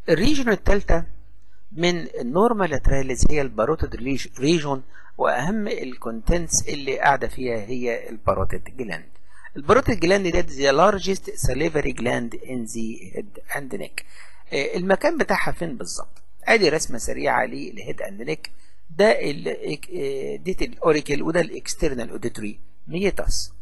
الريجون الثالثة من النورمال لاتراليز هي الباروتيد ريجون واهم الكونتنتس اللي قاعده فيها هي الباروتيد جلاند الباروتيد جلاند ده the largest salivary gland in the head and neck المكان بتاعها فين بالظبط ادي رسمه سريعه للهيد اند نيك ده ديت الاوريكل وده الاكسترنال اوديتوري ميتاس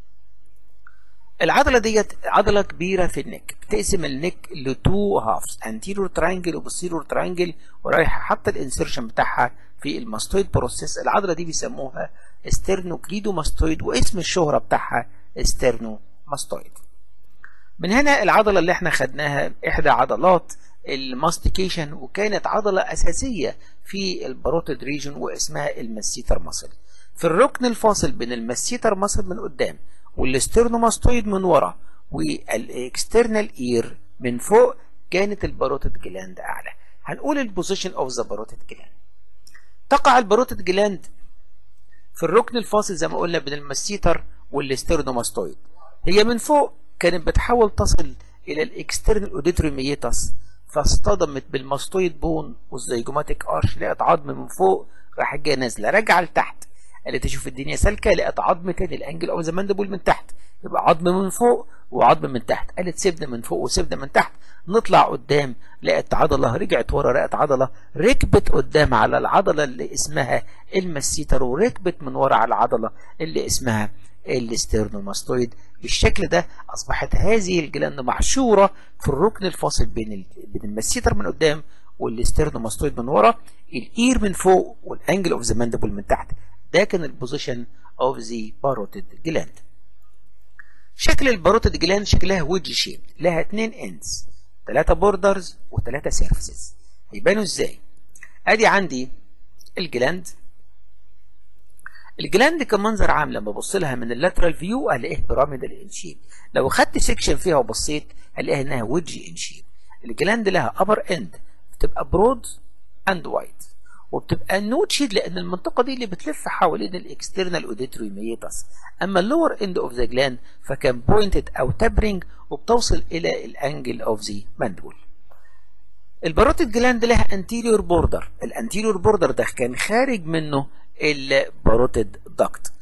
العضله ديت عضله كبيره في النك بتقسم النك لتو هافز انتيرور ترانجل وبوستيرور ترانجل ورايحه حتى الانسرشن بتاعها في الماستويد بروسيس العضله دي بيسموها استرنوكليدو ماستويد واسم الشهره بتاعها استرنو ماستويد من هنا العضله اللي احنا خدناها احدى عضلات الماستيكيشن وكانت عضله اساسيه في الباروتيد ريجن واسمها المسيتر ماسل في الركن الفاصل بين المسيتر ماسل من قدام والاسترنوماستويد من ورا والاكسترنال اير من فوق كانت الباروتيد جلاند اعلى هنقول البوزيشن اوف ذا باروتيد جلاند تقع الباروتيد جلاند في الركن الفاصل زي ما قلنا بين المسيتر والاسترنوماستويد هي من فوق كانت بتحاول تصل الى الاكسترنال اوديتوري ميتاس فاصطدمت بالماستويد بون والزيجوماتيك ارش لقت عظم من فوق راحت جايه نازله راجعه لتحت قالت تشوف الدنيا سالكه لقت عظم تاني الانجل اوف ذا ماندبل من تحت يبقى عظم من فوق وعظم من تحت قالت سيبنا من فوق وسيبنا من تحت نطلع قدام لقت عضله رجعت ورا لقت عضله ركبت قدام على العضله اللي اسمها المسيتر وركبت من ورا على العضله اللي اسمها الاسترنوماستويد بالشكل ده اصبحت هذه الجلاند محشوره في الركن الفاصل بين ال... بين المسيتر من قدام والاسترنوماستويد من ورا الاير من فوق والانجل اوف ذا ماندبل من تحت ده كان البوزيشن اوف ذا باروتيد جلاند شكل الباروتيد جلاند شكلها ويدج شيب لها اتنين اندز ثلاثة بوردرز وثلاثة سيرفيسز هيبانوا ازاي ادي عندي الجلاند الجلاند كمنظر عام لما ابص لها من اللاترال فيو الاقيه بيراميدال ان شيب لو خدت سيكشن فيها وبصيت الاقيها انها ويدج ان شيب الجلاند لها ابر اند بتبقى برود اند وايد وبتبقى نوتشد لان المنطقه دي اللي بتلف حوالين الاكسترنال اوديتوري ميتاس اما اللور اند اوف ذا جلاند فكان بوينتد او تابرنج وبتوصل الى الانجل اوف ذا ماندبل الباروتيد جلاند لها انتيريور بوردر الانتيريور بوردر ده كان خارج منه الباروتيد داكت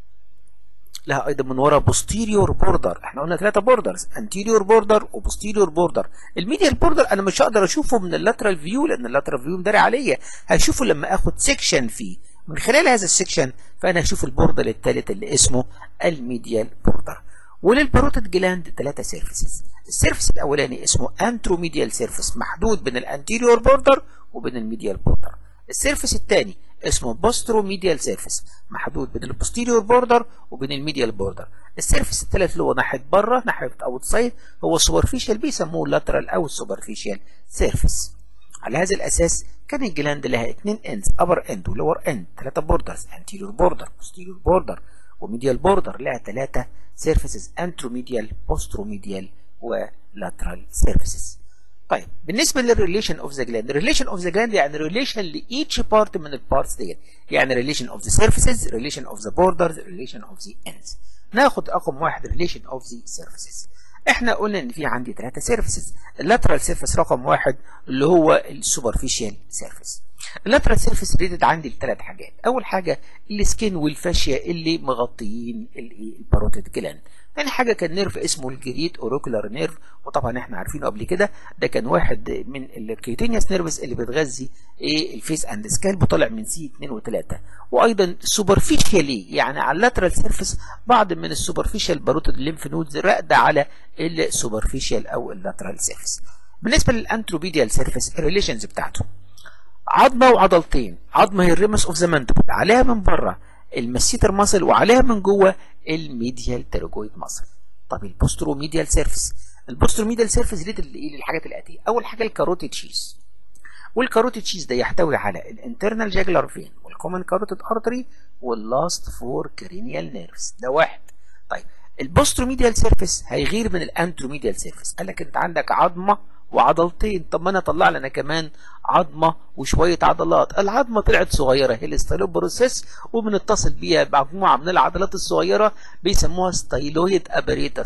لها ايضا من ورا بوستيريور بوردر احنا قلنا ثلاثه بوردرز انتيريور بوردر وبوستيريور بوردر الميديال بوردر انا مش هقدر اشوفه من اللاترال فيو لان اللاترال فيو مداري عليا هشوفه لما اخد سيكشن فيه من خلال هذا السيكشن فانا هشوف البوردر الثالث اللي اسمه الميديال بوردر وللباروتيد جلاند ثلاثه سيرفيسز السيرفيس الاولاني اسمه انتروميديال سيرفيس محدود بين الانتيريور بوردر وبين الميديال بوردر السيرفيس الثاني اسمه بوسترو ميديال سيرفيس محدود بين البوستيريور بوردر وبين الميديال بوردر السيرفيس الثالث اللي هو ناحيه بره ناحيه اوت سايد هو السوبرفيشال بيسموه لاترال او السوبرفيشال سيرفيس على هذا الاساس كان الجلاند لها اثنين اندز ابر اند ولور اند ثلاثه بوردرز انتيريور بوردر بوستيريور بوردر وميديال بوردر لها ثلاثه سيرفيسز انتروميديال بوستروميديال ولاترال سيرفيسز طيب بالنسبه للريليشن اوف ذا جلاند ريليشن اوف ذا جلاند يعني ريليشن لايتش بارت من البارتس ديت يعني ريليشن اوف ذا سيرفيسز ريليشن اوف ذا بوردرز ريليشن اوف ذا اندز ناخد رقم واحد ريليشن اوف ذا سيرفيسز احنا قلنا ان في عندي ثلاثه سيرفيسز اللاترال سيرفيس رقم واحد اللي هو السوبرفيشال سيرفيس اللاترال سيرفيس ريدد عندي لثلاث حاجات اول حاجه السكين والفاشيا اللي مغطيين الباروتيد جلاند تاني حاجة كان نيرف اسمه الجريت اوروكولار نيرف وطبعا احنا عارفينه قبل كده ده كان واحد من الكيوتينيوس نيرفز اللي بتغذي ايه الفيس اند سكالب وطالع من سي 2 و3 وايضا سوبرفيشالي يعني على اللاترال سيرفيس بعض من السوبرفيشال باروتيد الليمف نودز راقده على السوبرفيشال او اللاترال سيرفيس بالنسبه للانتروبيديال سيرفيس الريليشنز بتاعته عظمه وعضلتين عظمه هي الريمس اوف ذا ماندبل عليها من بره المسيتر ماسل وعليها من جوه الميديال تيروجويد ماسل طب البوسترو ميديال سيرفيس البوسترو ميديال سيرفيس دي للحاجات الاتيه اول حاجه الكاروتيد شيز والكاروتيد شيز ده يحتوي على الانترنال جاجلر فين والكومن كاروتيد ارتري واللاست فور كرينيال نيرفز ده واحد طيب البوسترو ميديال سيرفيس هيغير من الانترو ميديال سيرفيس قال لك انت عندك عظمه وعضلتين طب ما انا اطلع لنا كمان عظمه وشويه عضلات العظمه طلعت صغيره هي الستايلوبروسيس وبنتصل بيها بمجموعه من العضلات الصغيره بيسموها ستايلويد اباريتس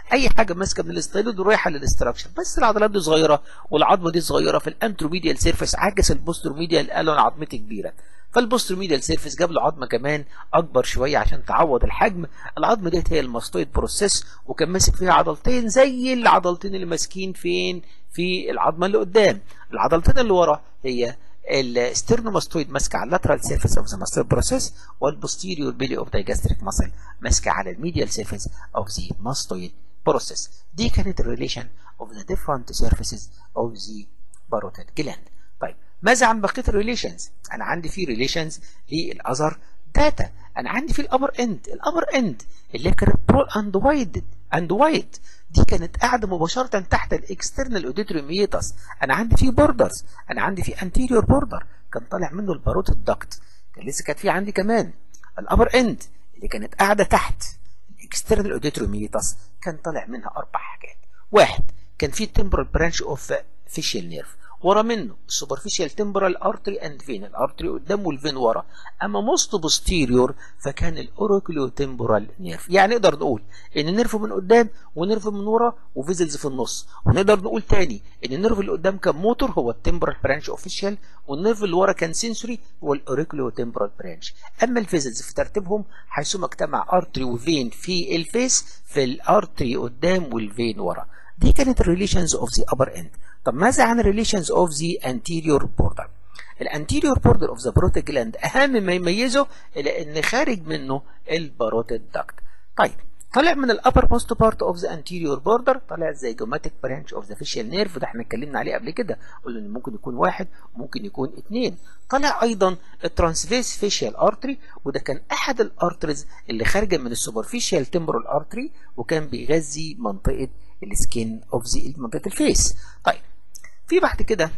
اي حاجه ماسكه من الاستايلود ورايحه للاستراكشر بس العضلات دي صغيره والعظمه دي صغيره في الانتروميديال سيرفيس عكس البوستروميديال قالوا انا عظمتي كبيره فالبوستروميديال سيرفيس جاب له عظمه كمان اكبر شويه عشان تعوض الحجم العظمه ديت هي الماستويد بروسيس وكان ماسك فيها عضلتين زي العضلتين اللي ماسكين فين في العظمه اللي قدام العضلتين اللي ورا هي الستيرنوماستويد ماسكه على اللاترال سيرفيس اوف ذا ماستويد بروسيس والبوستيريور بيلي اوف دايجاستريك ماسل ماسكه على الميديال سيرفيس اوف ذا ماستويد بروسيس دي كانت الريليشن اوف ذا ديفرنت سيرفيسز اوف ذا باروتيد جلاند طيب ماذا عن بقيه الريليشنز انا عندي في ريليشنز للاذر داتا انا عندي في الابر اند الابر اند اللي كانت برول اند وايد اند وايد دي كانت قاعده مباشره تحت الاكسترنال اوديتوري ميتاس انا عندي في بوردرز انا عندي في انتيريور بوردر كان طالع منه الباروت الدكت كان لسه كانت في عندي كمان الابر اند اللي كانت قاعده تحت الاكسترنال اوديتوري ميتاس كان طالع منها اربع حاجات واحد كان في تمبرال برانش اوف فيشيال نيرف ورا منه السوبرفيشال تمبرال ارتري اند فين الارتري قدام والفين ورا اما موست بوستيريور فكان الاوروكلو تمبرال نيرف يعني نقدر نقول ان نيرف من قدام ونيرف من ورا وفيزلز في النص ونقدر نقول تاني ان النيرف اللي قدام كان موتور هو التمبرال برانش اوفيشال والنيرف اللي ورا كان سنسوري هو الاوريكلو تمبرال برانش اما الفيزلز في ترتيبهم حيثما اجتمع ارتري وفين في الفيس في الارتري قدام والفين ورا دي كانت الريليشنز اوف ذا ابر اند طب ماذا عن الريليشنز اوف ذا انتيريور بوردر الانتيريور بوردر اوف ذا باروتيد جلاند اهم ما يميزه الى ان خارج منه الباروتيد داكت طيب طلع من الابر موست بارت اوف ذا انتيريور بوردر طلع الزيجوماتيك برانش اوف ذا فيشيال نيرف ده احنا اتكلمنا عليه قبل كده قلنا ان ممكن يكون واحد ممكن يكون اثنين طلع ايضا الترانسفيس فيشيال ارتري وده كان احد الارتريز اللي خارجه من السوبرفيشيال تمبرال ارتري وكان بيغذي منطقه السكين اوف ذا منطقه الفيس طيب في بعد كده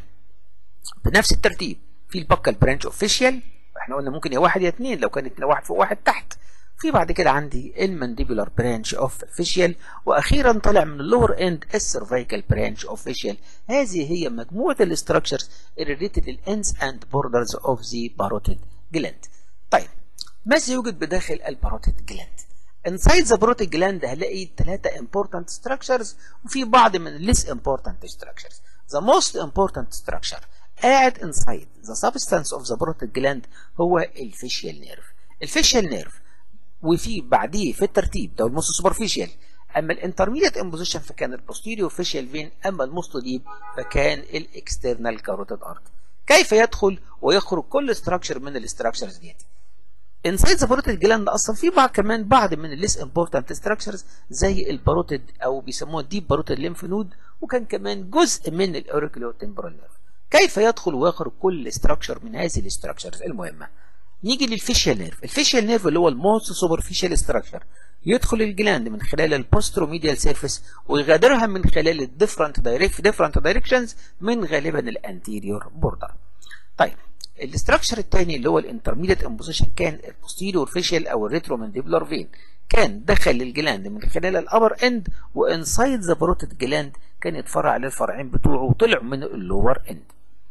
بنفس الترتيب في البكال برانش اوف فيشيال احنا قلنا ممكن يا واحد يا اثنين لو كانت واحد فوق واحد تحت في بعد كده عندي المانديبولار برانش اوف فيشيال واخيرا طلع من اللور اند السيرفيكال برانش اوف فيشيال هذه هي مجموعه الاستراكشرز الريليتد للانس اند بوردرز اوف ذا باروتيد جلاند طيب ماذا يوجد بداخل الباروتيد جلاند inside the parotid gland هلاقي ثلاثة important structures وفي بعض من less important structures the most important structure قاعد inside the substance of the parotid gland هو الفيشيال نيرف الفيشيال نيرف وفي بعديه في الترتيب ده الموست سوبرفيشال اما الانترميديت امبوزيشن فكان البوستيريو فيشيال فين اما الموست ديب فكان الاكسترنال كاروتيد ارت كيف يدخل ويخرج كل ستراكشر من الاستراكشرز ديت انسايد ذا باروتيد جلاند اصلا في بعض كمان بعض من الليس امبورتنت ستراكشرز زي الباروتيد او بيسموها الديب باروتيد ليمف نود وكان كمان جزء من الاوريكولو تمبرال نيرف كيف يدخل ويخرج كل ستراكشر من هذه الاستراكشرز المهمه نيجي للفيشيال نيرف الفيشيال نيرف اللي هو الموست سوبرفيشال ستراكشر يدخل الجلاند من خلال البوستروميديال سيرفيس ويغادرها من خلال الديفرنت دايركت ديفرنت دايركشنز من غالبا الانتيريور بوردر طيب الاستراكشر الثاني اللي هو الانترميديت امبوزيشن كان البوستيريور فيشيال او الريترومانديبولار فين كان دخل الجلاند من خلال الابر اند وانسايد ذا باروتيد جلاند كان يتفرع للفرعين بتوعه وطلعوا من اللور اند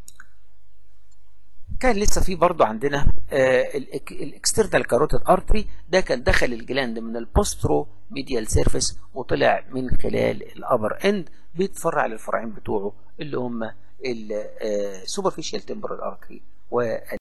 كان لسه في برضه عندنا الاكسترنال كاروتيد ارتري ده كان دخل الجلاند من البوسترو ميديال سيرفيس وطلع من خلال الابر اند بيتفرع للفرعين بتوعه اللي هم السوبرفيشال تمبرال ارتري